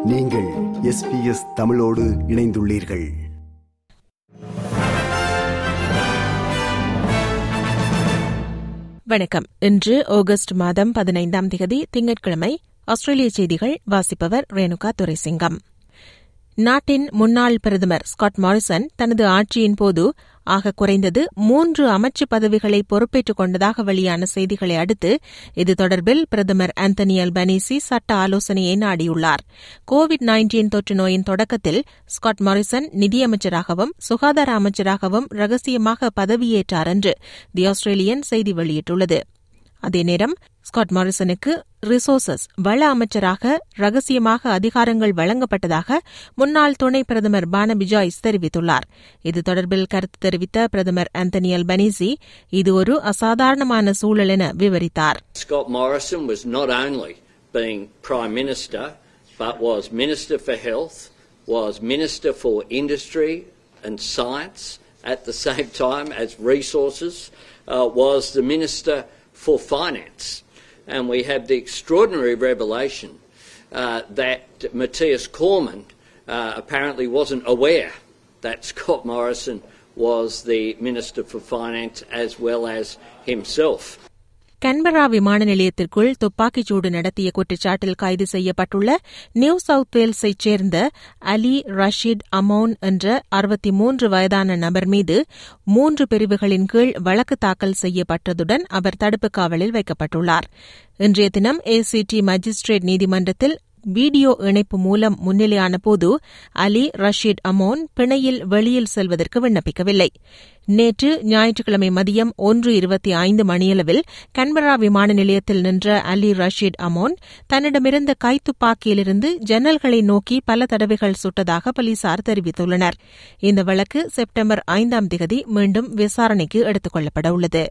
நீங்கள் எஸ்பிஎஸ் தமிழோடு இணைந்துள்ளீர்கள் வணக்கம் இன்று ஆகஸ்ட் மாதம் பதினைந்தாம் திகதி திங்கட்கிழமை ஆஸ்திரேலிய செய்திகள் வாசிப்பவர் ரேணுகா துரைசிங்கம் நாட்டின் முன்னாள் பிரதமர் ஸ்காட் மாரிசன் தனது ஆட்சியின் போது ஆக குறைந்தது மூன்று அமைச்சு பதவிகளை பொறுப்பேற்றுக் கொண்டதாக வெளியான செய்திகளை அடுத்து இது தொடர்பில் பிரதமர் ஆந்தனி அல்பனீசி சட்ட ஆலோசனையை நாடியுள்ளார் கோவிட் நைன்டீன் தொற்று நோயின் தொடக்கத்தில் ஸ்காட் மாரிசன் நிதியமைச்சராகவும் சுகாதார அமைச்சராகவும் ரகசியமாக பதவியேற்றார் என்று தி ஆஸ்திரேலியன் செய்தி வெளியிட்டுள்ளது அதே நேரம் ஸ்காட் மாரிசனுக்கு ரிசோர்சஸ் வள அமைச்சராக ரகசியமாக அதிகாரங்கள் வழங்கப்பட்டதாக முன்னாள் துணை பிரதமர் பானபி ஜாய்ஸ் தெரிவித்துள்ளார் இது தொடர்பில் கருத்து தெரிவித்த பிரதமர் ஆந்தனி அல்பனீசி இது ஒரு அசாதாரணமான சூழல் என விவரித்தார் Scott Morrison was not only being Prime Minister, but was Minister for Health, was Minister for Industry and Science at the same time as Resources, uh, was the Minister for Finance. And we have the extraordinary revelation uh, that Matthias Cormann uh, apparently wasn't aware that Scott Morrison was the Minister for Finance as well as himself. Canberra விமான நிலையத்திற்குள் துப்பாக்கிச்சூடு நடத்திய குற்றச்சாட்டில் கைது செய்யப்பட்டுள்ள new south வேல்ஸைச் சேர்ந்த அலி ரஷீத் அமௌன் என்ற அறுபத்தி மூன்று வயதான நபர் மீது மூன்று பிரிவுகளின் கீழ் வழக்கு தாக்கல் செய்யப்பட்டதுடன் அவர் தடுப்பு காவலில் வைக்கப்பட்டுள்ளார் இன்றைய தினம் ஏசிடி மஜிஸ்ட்ரேட் நீதிமன்றத்தில் வீடியோ இணைப்பு மூலம் முன்னிலையான போது அலி ரஷீத் அமோன் பிணையில் வெளியில் செல்வதற்கு விண்ணப்பிக்கவில்லை நேற்று ஞாயிற்றுக்கிழமை மதியம் ஒன்று இருபத்தி ஐந்து மணியளவில் கன்பரா விமான நிலையத்தில் நின்ற அலி ரஷீத் அமோன் தன்னிடமிருந்த கைத்துப்பாக்கியிலிருந்து ஜன்னல்களை நோக்கி பல தடவைகள் சுட்டதாக போலீசார் தெரிவித்துள்ளனர் இந்த வழக்கு செப்டம்பர் ஐந்தாம் திகதி மீண்டும் விசாரணைக்கு எடுத்துக் கொள்ளப்பட உள்ளது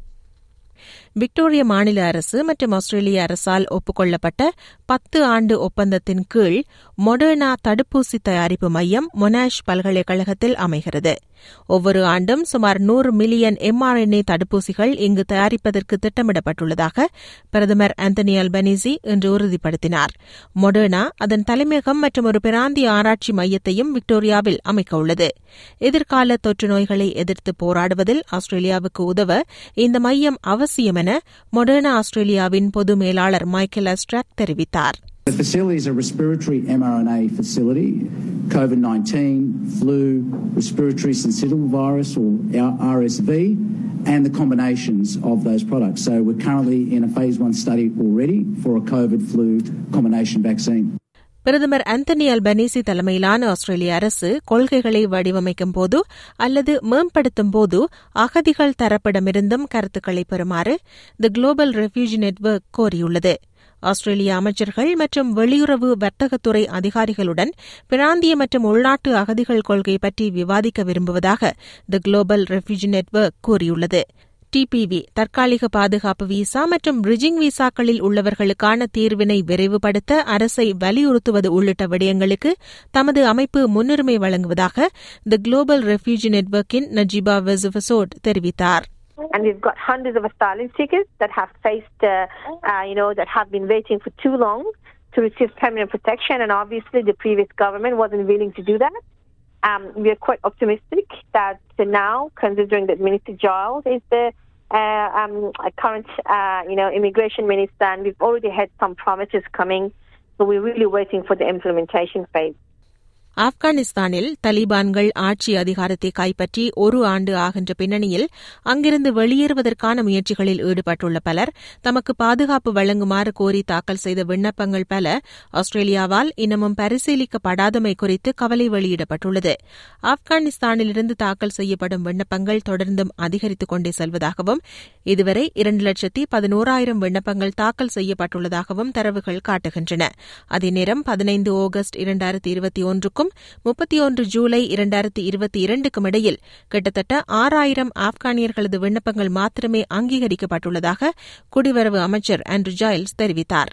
விக்டோரிய மாநில அரசு மற்றும் ஆஸ்திரேலிய அரசால் ஒப்புக்கொள்ளப்பட்ட பத்து ஆண்டு ஒப்பந்தத்தின் கீழ் மொடர்னா தடுப்பூசி தயாரிப்பு மையம் மொனாஷ் பல்கலைக்கழகத்தில் அமைகிறது ஒவ்வொரு ஆண்டும் சுமார் நூறு மில்லியன் எம்ஆர்என்ஏ தடுப்பூசிகள் இங்கு தயாரிப்பதற்கு திட்டமிடப்பட்டுள்ளதாக பிரதமர் ஆந்தனி அல்பனீசி இன்று உறுதிப்படுத்தினார் மொடர்னா அதன் தலைமையகம் மற்றும் ஒரு பிராந்திய ஆராய்ச்சி மையத்தையும் விக்டோரியாவில் அமைக்க உள்ளது எதிர்கால தொற்று நோய்களை எதிர்த்து போராடுவதில் ஆஸ்திரேலியாவுக்கு உதவ இந்த மையம் அவசியம் என மொடர்னா ஆஸ்திரேலியாவின் பொது மேலாளர் மைக்கேல் அஸ்ட்ராக் தெரிவித்தார் The facility is a respiratory mRNA facility, COVID 19, flu, respiratory syncytial virus or RSV, and the combinations of those products. So we're currently in a phase one study already for a COVID flu combination vaccine. பிரதமர் Anthony Albanese தலைமையிலான ஆஸ்திரேலிய அரசு கொள்கைகளை வடிவமைக்கும் போது அல்லது மேம்படுத்தும் போது அகதிகள் தரப்பிடமிருந்தும் கருத்துக்களை பெறுமாறு தி குளோபல் ரெஃப்யூஜி நெட்வொர்க் கோரியுள்ளது ஆஸ்திரேலிய அமைச்சர்கள் மற்றும் வெளியுறவு வர்த்தகத்துறை அதிகாரிகளுடன் பிராந்திய மற்றும் உள்நாட்டு அகதிகள் கொள்கை பற்றி விவாதிக்க விரும்புவதாக தி குளோபல் ரெஃப்யூஜி நெட்வொர்க் கூறியுள்ளது டிபிவி தற்காலிக பாதுகாப்பு விசா மற்றும் பிரிட்ஜிங் விசாக்களில் உள்ளவர்களுக்கான தீர்வினை விரைவுபடுத்த அரசை வலியுறுத்துவது உள்ளிட்ட விடயங்களுக்கு தமது அமைப்பு முன்னுரிமை வழங்குவதாக தி குளோபல் ரெஃப்யூஜி நெட்வொர்க்கின் நஜீபா வெசுவசோட் தெரிவித்தார் And we've got hundreds of asylum seekers that have faced, uh, uh, you know, that have been waiting for too long to receive permanent protection. And obviously, the previous government wasn't willing to do that. Um, we are quite optimistic that now, considering that Minister Giles is the uh, um, current, you know, immigration minister, and we've already had some promises coming, so we're really waiting for the implementation phase. ஆப்கானிஸ்தானில் தலிபான்கள் ஆட்சி அதிகாரத்தை கைப்பற்றி ஒரு ஆண்டு ஆகின்ற பின்னணியில் அங்கிருந்து வெளியேறுவதற்கான முயற்சிகளில் ஈடுபட்டுள்ள பலர் தமக்கு பாதுகாப்பு வழங்குமாறு கோரி தாக்கல் செய்த விண்ணப்பங்கள் பல ஆஸ்திரேலியாவால் இன்னமும் பரிசீலிக்கப்படாதமை குறித்து கவலை வெளியிடப்பட்டுள்ளது ஆப்கானிஸ்தானிலிருந்து தாக்கல் செய்யப்படும் விண்ணப்பங்கள் தொடர்ந்தும் அதிகரித்துக் கொண்டே செல்வதாகவும் இதுவரை இரண்டு லட்சத்தி பதினோராயிரம் விண்ணப்பங்கள் தாக்கல் செய்யப்பட்டுள்ளதாகவும் தரவுகள் காட்டுகின்றன அதேநேரம் பதினைந்து ஆகஸ்ட் இரண்டாயிரத்தி இருபத்தி ஒன்றுக்கும் முப்பத்தி ஒன்று ஜூலை இரண்டாயிரத்தி இருபத்தி இரண்டுக்கும் இடையில் கிட்டத்தட்ட ஆறாயிரம் ஆப்கானியர்களது விண்ணப்பங்கள் மாத்திரமே அங்கீகரிக்கப்பட்டுள்ளதாக குடிவரவு அமைச்சர் ஆண்ட்ரு ஜாயில்ஸ் தெரிவித்தார்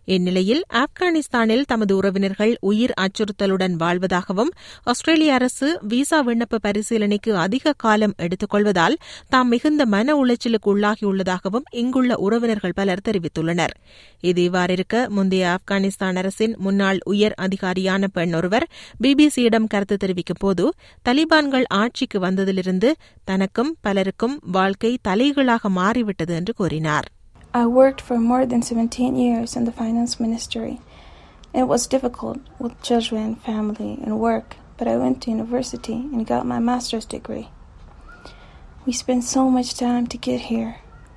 இந்நிலையில் ஆப்கானிஸ்தானில் தமது உறவினர்கள் உயிர் அச்சுறுத்தலுடன் வாழ்வதாகவும் ஆஸ்திரேலிய அரசு விசா விண்ணப்ப பரிசீலனைக்கு அதிக காலம் எடுத்துக் கொள்வதால் தாம் மிகுந்த மன உளைச்சலுக்கு உள்ளாகியுள்ளதாகவும் இங்குள்ள உறவினர்கள் பலர் தெரிவித்துள்ளனர் இது இவ்வாறிருக்க முந்தைய ஆப்கானிஸ்தான் அரசின் முன்னாள் உயர் அதிகாரியான பெண் ஒருவர் பிபிசியிடம் கருத்து தெரிவிக்கும் போது தலிபான்கள் ஆட்சிக்கு வந்ததிலிருந்து தனக்கும் பலருக்கும் வாழ்க்கை தலைகீழாக மாறிவிட்டது என்று கூறினார் I worked for more than 17 years in the finance ministry. It was difficult with children, family, and work, but I went to university and got my master's degree. We spent so much time to get here.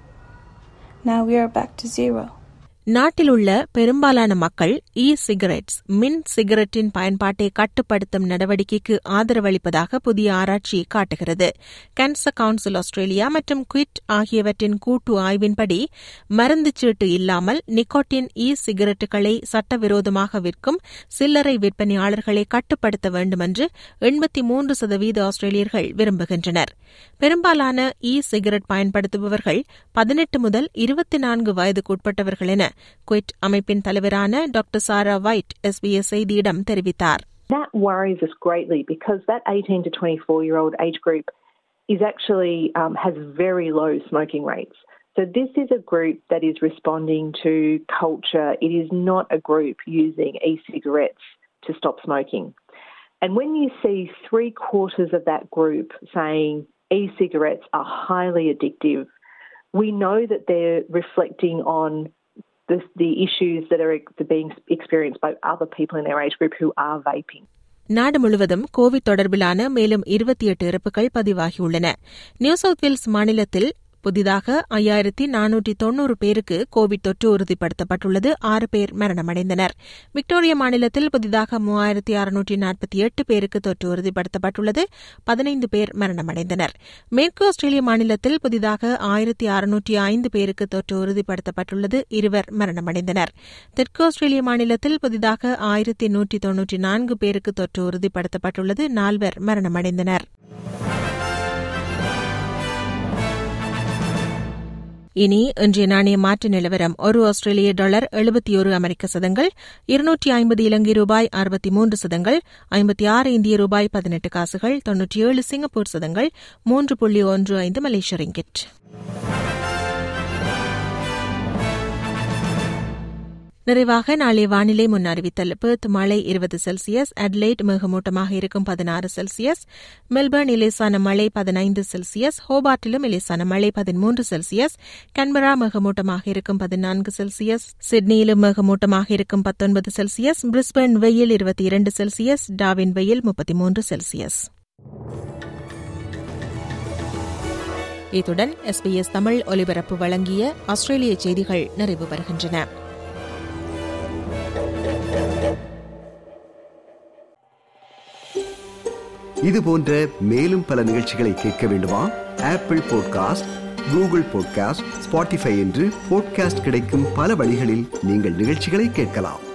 Now we are back to zero. நாட்டிலுள்ள பெரும்பாலான மக்கள் இ cigarettes மின் சிகரெட்டின் பயன்பாட்டை கட்டுப்படுத்தும் நடவடிக்கைக்கு ஆதரவளிப்பதாக புதிய ஆராய்ச்சி காட்டுகிறது கேன்சர் கவுன்சில் ஆஸ்திரேலியா மற்றும் குவிட் ஆகியவற்றின் கூட்டு ஆய்வின்படி மருந்து சீட்டு இல்லாமல் நிக்கோட்டின் இ சிகரெட்டுகளை சட்டவிரோதமாக விற்கும் சில்லறை விற்பனையாளர்களை கட்டுப்படுத்த வேண்டும் என்று எண்பத்தி மூன்று சதவீத ஆஸ்திரேலியர்கள் விரும்புகின்றனர் பெரும்பாலான இ சிகரெட் பயன்படுத்துபவர்கள் பதினெட்டு முதல் இருபத்தி நான்கு வயதுக்குட்பட்டவர்கள் என குவிட் அமைப்பின் தலைவரான டாக்டர் சாரா வைட் எஸ்பிஎஸ் செய்தியிடம் தெரிவித்தார் That worries us greatly because that 18 to 24 year old age group is actually um, has very low smoking rates. So this is a group that is responding to culture. It is not a group using e-cigarettes to stop smoking. And when you see three quarters of that group saying e-cigarettes are highly addictive, we know that they're reflecting on the, the issues that are being experienced by other people in their age group who are vaping. நாடு முழுவதும் Covid தொடர்பிலான மேலும் இருபத்தி எட்டு இறப்புகள் பதிவாகியுள்ளன new south Wales மாநிலத்தில் புதிதாக ஐயாயிரத்தி நானூற்றி தொன்னூறு பேருக்கு கோவிட் தொற்று உறுதிப்படுத்தப்பட்டுள்ளது ஆறு பேர் மரணமடைந்தனர் விக்டோரியா மாநிலத்தில் புதிதாக மூவாயிரத்தி அறுநூற்றி நாற்பத்தி எட்டு பேருக்கு தொற்று உறுதிப்படுத்தப்பட்டுள்ளது பதினைந்து பேர் மரணமடைந்தனர் மேற்கு ஆஸ்திரேலிய மாநிலத்தில் புதிதாக ஆயிரத்தி அறுநூற்றி ஐந்து பேருக்கு தொற்று உறுதிப்படுத்தப்பட்டுள்ளது இருவர் மரணமடைந்தனர் தெற்கு ஆஸ்திரேலிய மாநிலத்தில் புதிதாக ஆயிரத்தி நூற்றி தொன்னூற்றி நான்கு பேருக்கு தொற்று உறுதிப்படுத்தப்பட்டுள்ளது நால்வர் மரணமடைந்தனர் இனி இன்றைய நாணய மாற்று நிலவரம் ஒரு ஆஸ்திரேலிய டாலர் எழுபத்தி ஒரு அமெரிக்க சதங்கள் இருநூற்றி ஐம்பது இலங்கை ரூபாய் அறுபத்தி மூன்று சதங்கள் ஐம்பத்தி ஆறு இந்திய ரூபாய் பதினெட்டு காசுகள் தொன்னூற்றி ஏழு சிங்கப்பூர் சதங்கள் மூன்று புள்ளி ஒன்று ஐந்து மலேசிய ரிங்கிட் நிறைவாக நாளை வானிலை முன் அறிவித்தல் பெர்த் மழை இருபது செல்சியஸ் அட்லைட் மேகமூட்டமாக இருக்கும் பதினாறு செல்சியஸ் மெல்பர்ன் இலேசான மழை பதினைந்து செல்சியஸ் ஹோபார்ட்டிலும் இலேசான மழை பதிமூன்று செல்சியஸ் கன்பரா மேகமூட்டமாக இருக்கும் பதினான்கு செல்சியஸ் சிட்னியிலும் மேகமூட்டமாக இருக்கும் பத்தொன்பது செல்சியஸ் பிரிஸ்பர்ன் வெயில் இருபத்தி இரண்டு செல்சியஸ் டாவின் வெயில் முப்பத்தி மூன்று செல்சியஸ் இத்துடன் எஸ்பிஎஸ் தமிழ் ஒலிபரப்பு வழங்கிய ஆஸ்திரேலிய செய்திகள் நிறைவு பெறுகின்றன இது போன்ற மேலும் பல நிகழ்ச்சிகளை கேட்க வேண்டுமா Apple podcast Google podcast Spotify என்று பாட்காஸ்ட் கிடைக்கும் பல வழிகளில் நீங்கள் நிகழ்ச்சிகளை கேட்கலாம்